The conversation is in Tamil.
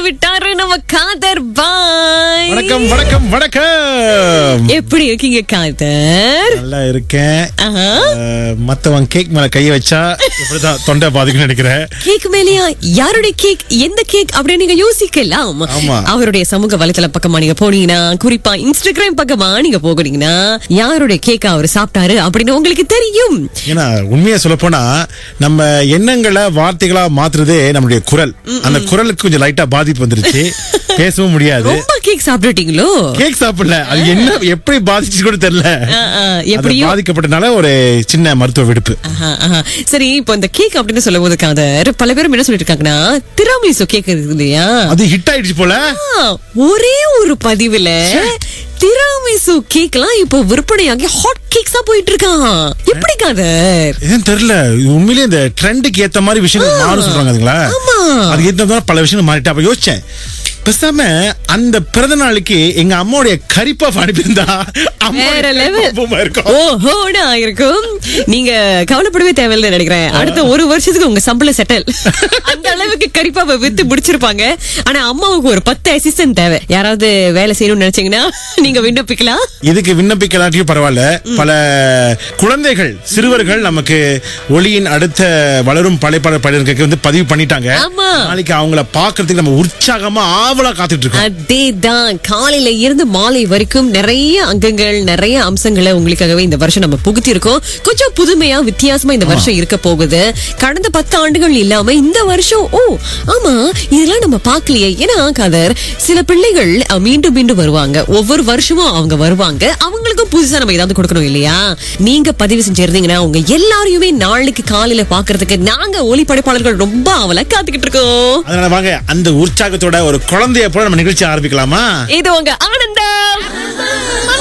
விட்டாரு நம்ம காதர் பாய் வணக்கம் வணக்கம் வணக்கம் எப்படி இருக்கீங்க காதர் நல்லா இருக்கேன் ஆஹா. அஹ், மத்தவன் கேக் மேல கைய வச்சா இப்படிதான் தொண்டை பாதிக்கும்னு நினைக்கிறேன் கேக் மேலயா யாருடைய கேக் எந்த கேக் அப்படின்னு நீங்க யோசிக்கலாம் ஆமா. அவருடைய சமூக வலைத்தள பக்கமா நீங்க போனீங்கன்னா குறிப்பா இன்ஸ்டாகிராம் பக்கமா நீங்க போகிறீங்கன்னா யாருடைய கேக் அவர் சாப்பிட்டாரு அப்படின்னு உங்களுக்கு தெரியும் ஏன்னா உண்மையா சொல்ல போனா நம்ம எண்ணங்களை வார்த்தைகளா மாத்துறதே நம்மளுடைய குரல் அந்த குரலுக்கு கொஞ்சம் லைட்டா பாதிப்பு வந்துருச்சு பேசவும் முடியாது ரொம்ப கேக் சாப்பிட்டுட்டீங்களோ கேக் சாப்பிடல அது என்ன எப்படி பாதிச்சு கூட தெரியல ஆ, ஆ, அது எப்படியும் பாதிக்கப்பட்டனால ஒரு சின்ன மருத்துவ விடுப்பு ஆஹா, ஆஹா. சரி இப்போ இந்த கேக் அப்படின்னு சொல்லும் போது காதர் பல பேரும் என்ன சொல்லிட்டு இருக்காங்கன்னா திராமிசு கேக் இருக்கு இல்லையா அது ஹிட் ஆயிடுச்சு போல ஆ, ஒரே ஒரு பதிவுல திராமிசு கேக்லாம் இப்போ விற்பனையாகி ஹாட் கேக்ஸா போயிட்டு இருக்கான் எப்படி காதர் ஏன் தெரியல இது உண்மையிலேயே இந்த ட்ரெண்டுக்கு ஏத்த மாதிரி விஷயங்கள் மாறும் சொல்றாங்க அதுங்களா ஆமா. அதுக்கு ஏத்த மாதிரி பல விஷயங்கள் மாறிட்டு அப்ப யோசிச்சேன் பேசாம அந்த பிறந்த நாளுக்கு எங்க அம்மாவுடைய கரிப்பா அனுப்பியிருந்தா வேற level. அம்மா இருக்கும் ஓஹோடா இருக்கும் நீங்க கவலைப்படவே தேவையில்லைன்னு நினைக்கிறேன் அடுத்த ஒரு வருஷத்துக்கு உங்க சம்பளம் செட்டல் அந்த அளவுக்கு கரிப்பாவை வித்து முடிச்சிருப்பாங்க ஆனா அம்மாவுக்கு ஒரு பத்து அசிஸ்டன்ட் தேவை யாராவது வேலை செய்யணும்னு நினைச்சீங்கன்னா நீங்க விண்ணப்பிக்கலாம் இதுக்கு விண்ணப்பிக்கலாட்டியும் பரவாயில்ல பல குழந்தைகள் சிறுவர்கள் நமக்கு ஒளியின் அடுத்த வளரும் படைப்பாளர் படையினருக்கு வந்து பதிவு பண்ணிட்டாங்க ஆமா. நாளைக்கு அவங்கள பாக்குறதுக்கு நம்ம உற்சாகமா ஆவலா காத்துட்டு இருக்கோம் அதேதான் காலையில இருந்து மாலை வரைக்கும் நிறைய அங்கங்கள் நிறைய அம்சங்களை உங்களுக்காகவே இந்த வருஷம் நம்ம புகுத்தி இருக்கோம் கொஞ்சம் புதுமையா வித்தியாசமா இந்த வருஷம் இருக்க போகுது கடந்த பத்து ஆண்டுகள் இல்லாம இந்த வருஷம் ஓ ஆமா இதெல்லாம் நம்ம பார்க்கலையே ஏன்னா கதர் சில பிள்ளைகள் அஹ், மீண்டும் மீண்டும் வருவாங்க ஒவ்வொரு வருஷமும் அவங்க வருவாங்க அவங்களுக்கும் புதுசா நம்ம ஏதாவது கொடுக்கணும் இல்லையா நீங்க பதிவு செஞ்சிருந்தீங்கன்னா உங்க எல்லாரையுமே நாளைக்கு காலையில பாக்குறதுக்கு நாங்க ஒளி படைப்பாளர்கள் ரொம்ப அவளை காத்துக்கிட்டு இருக்கோம் அதனால வாங்க அந்த உற்சாகத்தோட ஒரு குழந்தைய போல நம்ம நிகழ்ச்சி ஆரம்பிக்கலாமா இது உங்க ஆனந்த